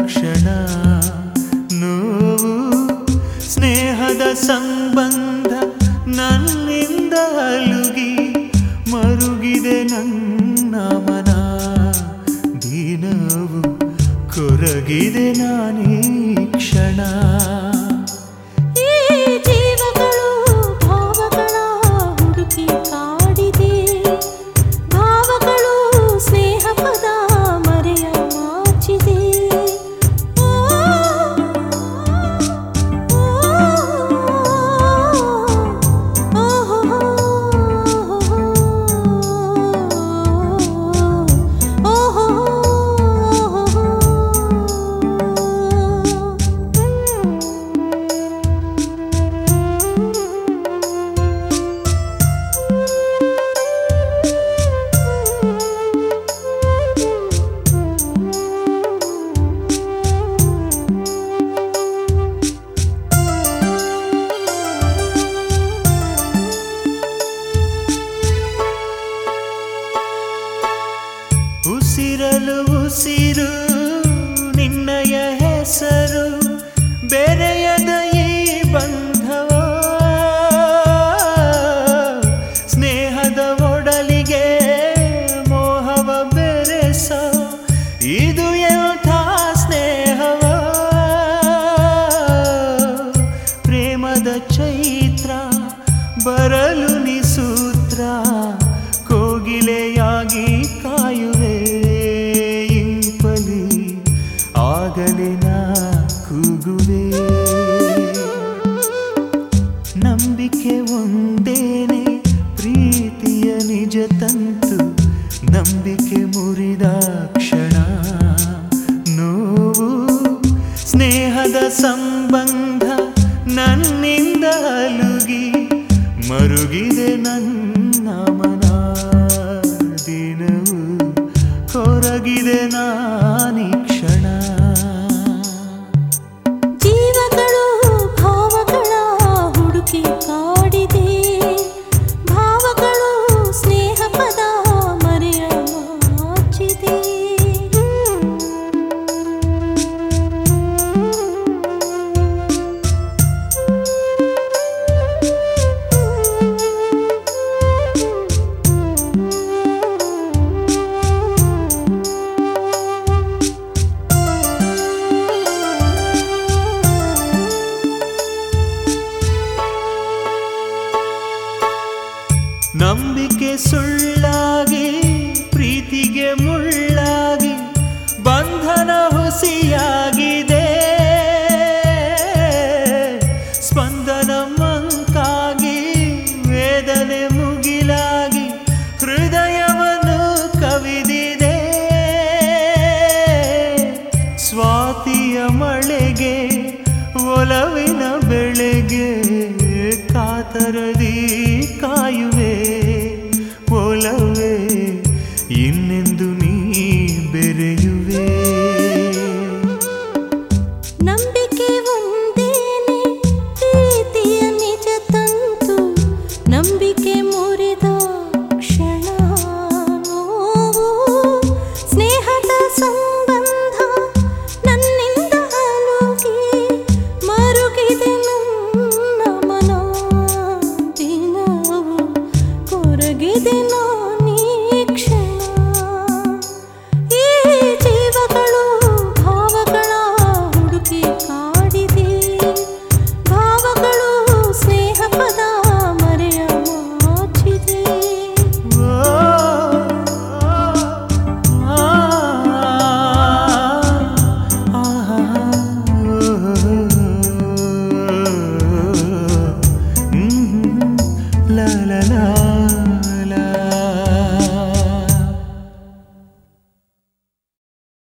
ಕ್ಷಣ ನೋವು ಸ್ನೇಹದ ಸಂಬಂಧ ನನ್ನಿಂದ ಅಲುಗಿ ಮರುಗಿದೆ ನನ್ನ ಮನ ದಿನವು ಕೊರಗಿದೆ ನಾನೀ ಕ್ಷಣ ಈ ಜೀವಗಳು ಭಾವಗಳ ಹುಡುಕಿ ಕಾಡಿದೆ ಭಾವಗಳು ಸ್ನೇಹ ಪದ ಮರೆಯ ಮಾಚಿದೆ ಓ, ಓ, ಓ, ಉಸಿರಲು ಉಸಿರು ನಿನ್ನಯ ಹೆಸರು ಬೆರೆಯದ ಈ ಬಂಧವ ಸ್ನೇಹದ ಒಡಲಿಗೆ ಮೋಹವ ಬೆರೆಸ ಇದು ಎಂಥ ಸ್ನೇಹವ ಪ್ರೇಮದ ಚೈತ್ರ ಬರಲು ನಿಸೂತ್ರ ಕೋಗಿಲೆಯಾಗಿ ಕಾಯುವೆ ಇಂಪಲಿ ಆಗಲೇ ನಾ ಕೂಗುವೆ ನಂಬಿಕೆ ಒಂದೇನೆ ಪ್ರೀತಿಯ ನಿಜ ತಂತು ನಂಬಿಕೆ ಮುರಿದ ಕ್ಷಣ ನೋವು ಸ್ನೇಹದ ಸಂಬಂಧ ನನ್ನಿಂದ ಅಲುಗಿ ಮರುಗಿದೆ ನನ್ನ ಮನ ದಿನವು ಕೊರಗಿದೆ ನಾನಿ ಕ್ಷಣ ಜೀವಗಳು ಭಾವಗಳ ಹುಡುಕಿ ಕಾಡಿದೆ ಭಾವಗಳು ಸ್ನೇಹ ಪದ ಮರೆಯ ಮಾಚಿದೆ ನಂಬಿಕೆ ಸುಳ್ಳಾಗಿ ಪ್ರೀತಿಗೆ ಮುಳ್ಳಾಗಿ ಬಂಧನ ಹುಸಿಯಾಗಿದೆ ಸ್ಪಂದನ ಮಂಕಾಗಿ ವೇದನೆ ಮುಗಿಲಾಗಿ ಹೃದಯವನ್ನು ಕವಿದಿದೆ ಸ್ವಾತಿಯ ಮಳೆಗೆ ಒಲವಿನ ಬೆಳೆಗೆ ಕಾತರದಿ ಕಾಯುವೆ